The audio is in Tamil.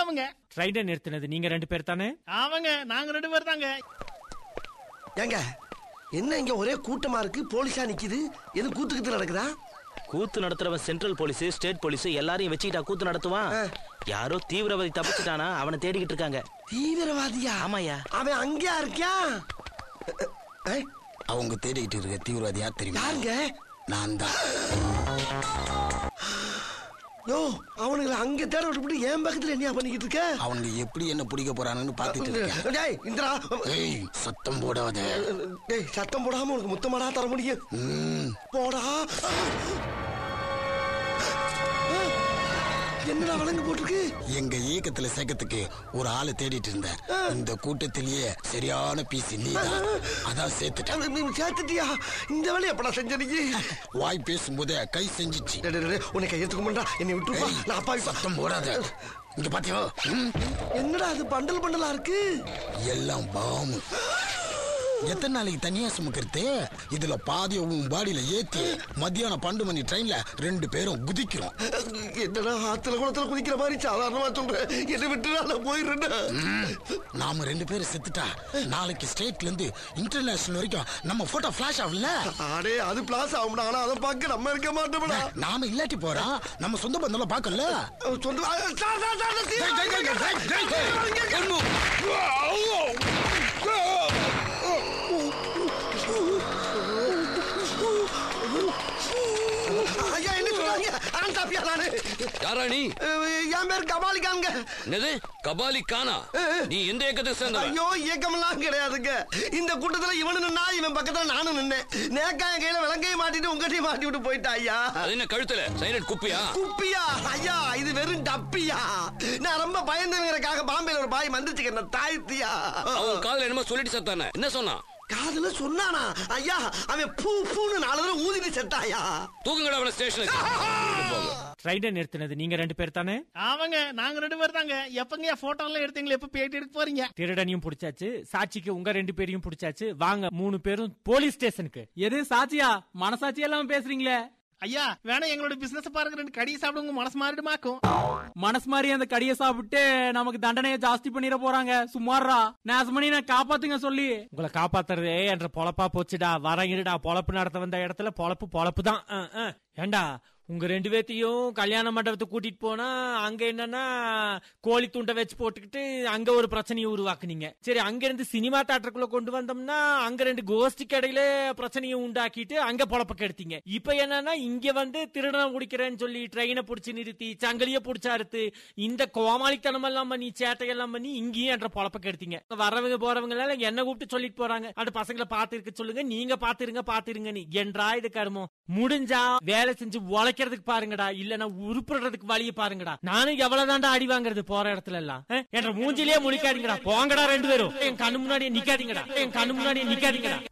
ஆமாங்க ட்ரெயினை நிறுத்தினது நீங்க ரெண்டு பேர் தானே ஆமாங்க நாங்க ரெண்டு பேர் தாங்க ஏங்க என்ன இங்க ஒரே கூட்டமா இருக்கு போலீஸா நிக்குது எது கூத்துக்கிட்டு நடக்குதா கூத்து நடத்துறவன் சென்ட்ரல் போலீஸ் ஸ்டேட் போலீஸ் எல்லாரையும் வச்சுக்கிட்டா கூத்து நடத்துவான் ஆ. யாரோ தீவிரவாதி தப்பிச்சிட்டானா அவனை தேடிக்கிட்டு இருக்காங்க தீவிரவாதியா ஆமாய்யா. அவன் அங்கேயா இருக்கியான் ஏய், அவங்க தேடிக்கிட்டு இருக்க தீவிரவாதி யார் தெரியுமா யாருங்க நான் தான் யோ அவனுங்களை அங்க தேட விட்டுவிட்டு என் பக்கத்துல என்ன பண்ணிக்கிட்டு இருக்க அவங்க எப்படி என்ன பிடிக்க போறானுன்னு பாத்துட்டு இருக்கேன் டேய் இந்திரா ஏய் சத்தம் போடாத டேய் சத்தம் போடாம உனக்கு முத்தமாடா தர முடியும் ம், போடா என்னடா வழங்கு போட்டிருக்கு எங்க இயக்கத்துல சேர்க்கறதுக்கு ஒரு ஆளை தேடிட்டு இருந்தேன் இந்த கூட்டத்திலேயே சரியான பீஸ் நீதான் அதான் சேர்த்துட்டேன் நீ சேர்த்துட்டியா இந்த வேலையை எப்படா செஞ்ச நீ வாய் பேசும்போதே கை செஞ்சிச்சு டேய், டேய், டேய், உன்னை கையெழுத்துக்க மாட்டா என்னை விட்டுருப்பா ஏய், நான் அப்பா சத்தம் போடாத இங்க பாத்தியோ ம், என்னடா அது பண்டல் பண்டலா இருக்கு எல்லாம் பாமு எத்தனை நாளைக்கு தனியா சுமக்கிறது இதுல பாதி உன் பாடியில ஏத்தி மத்தியானம் பன்னெண்டு மணி ட்ரெயின்ல ரெண்டு பேரும் குதிக்கிறோம் என்னடா ஆத்துல குளத்துல குதிக்கிற மாதிரி சாதாரணமா சொல்றேன் என்னை விட்டு நான் போயிடுறேன் ம், நாம ரெண்டு பேரும் செத்துட்டா நாளைக்கு ஸ்டேட்ல இருந்து இன்டர்நேஷனல் வரைக்கும் நம்ம போட்டோ பிளாஷ் ஆகும்ல அடே அது பிளாஸ் ஆகும்டா ஆனா அதை பார்க்க நம்ம இருக்க மாட்டோம்டா நாம இல்லாட்டி போறா நம்ம சொந்த பந்தம் பார்க்கல சொந்த ஆ, சார், சார், சார், சார், ஐயா என்ன சொல்றாங்க ஆன் காப்பியா நானு யாரா நீ அஹ், என் பேர் கபாலிக்காங்க என்னது கபாலி கானா நீ எந்த இயக்கத்தை சேர்ந்தவன் ஐயோ இயக்கமெல்லாம் கிடையாதுங்க இந்த கூட்டத்துல இவனு நின்னா இவன் பக்கத்துல நானும் நின்னேன் நேக்கா என் கையில விளங்கையை மாட்டிட்டு உங்ககிட்டயும் மாட்டி விட்டு போயிட்டா ஐயா அது என்ன கழுத்துல சைலண்ட் குப்பியா குப்பியா ஐயா இது வெறும் டப்பியா நான் ரொம்ப பயந்தவங்களுக்காக பாம்பேல ஒரு பாய் மந்திரிச்சுக்கிறேன் தாய்த்தியா அவன் காதுல என்னமோ சொல்லிட்டு சத்தானே என்ன சொன்னான் காதுல சொன்னானா ஐயா அவன் பூ பூன்னு நாலு தடவை ஊதிட்டு செத்தாயா தூக்குங்கடா அவன ஸ்டேஷனுக்கு ட்ரெயினை நிறுத்தினது நீங்க ரெண்டு பேர் தானே ஆமாங்க நாங்க ரெண்டு பேர் தாங்க எப்பங்க போட்டோ எல்லாம் எடுத்தீங்களா எப்ப பேட்டி எடுக்க போறீங்க திருடனையும் பிடிச்சாச்சு சாட்சிக்கு உங்க ரெண்டு பேரையும் பிடிச்சாச்சு வாங்க மூணு பேரும் போலீஸ் ஸ்டேஷனுக்கு எது சாட்சியா மனசாட்சி எல்லாம் பேசுறீங்களே ஐயா வேணா எங்களோட பிசினஸ் பாருங்க ரெண்டு கடியை சாப்பிட உங்க மனசு மாறிடுமாக்கும் மனசு மாதிரி அந்த கடியை சாப்பிட்டு நமக்கு தண்டனையை ஜாஸ்தி பண்ணிட போறாங்க சுமாரா நேசமணி நான் காப்பாத்துங்க சொல்லி உங்களை காப்பாத்துறதே என்ற பொழப்பா போச்சுடா வர இருடா பொழப்பு நடத்த வந்த இடத்துல பொழப்பு பொழப்பு தான் அஹ், அஹ். ஏண்டா உங்க ரெண்டு பேத்தையும் கல்யாண மண்டபத்துக்கு கூட்டிட்டு போனா அங்க என்னன்னா கோழி துண்டை வச்சு போட்டுக்கிட்டு அங்க ஒரு பிரச்சனையை உருவாக்குனீங்க சரி அங்க இருந்து சினிமா தேட்டருக்குள்ள கொண்டு வந்தோம்னா அங்க ரெண்டு கோஷ்டி கடையில பிரச்சனையை உண்டாக்கிட்டு அங்க பொழப்ப கெடுத்தீங்க இப்ப என்னன்னா இங்க வந்து திருடனை குடிக்கிறேன்னு சொல்லி ட்ரெயினை புடிச்சு நிறுத்தி சங்கிலிய புடிச்சு அறுத்து இந்த கோமாளித்தனம் எல்லாம் பண்ணி சேட்டையெல்லாம் பண்ணி இங்கேயும் என்ற பொழப்ப கெடுத்தீங்க வரவங்க போறவங்க எல்லாம் என்ன கூப்பிட்டு சொல்லிட்டு போறாங்க அந்த பசங்களை பாத்து இருக்க சொல்லுங்க நீங்க பாத்துருங்க பாத்துருங்க நீ என்றா இது கருமம் முடிஞ்சா வேலை செஞ்சு உழைக்கிறதுக்கு பாருங்கடா இல்லன்னா உருப்புறதுக்கு வழியை பாருங்கடா நானும் எவ்வளவுதான்டா அடி வாங்குறது போற இடத்துல எல்லாம் அஹ், என்ற மூஞ்சிலேயே முழிக்காதீங்கடா போங்கடா ரெண்டு பேரும் என் கண்ணு முன்னாடியே நிக்காதீங்கடா என் கண்ணு முன்னாடியே நிக்காதீங்கடா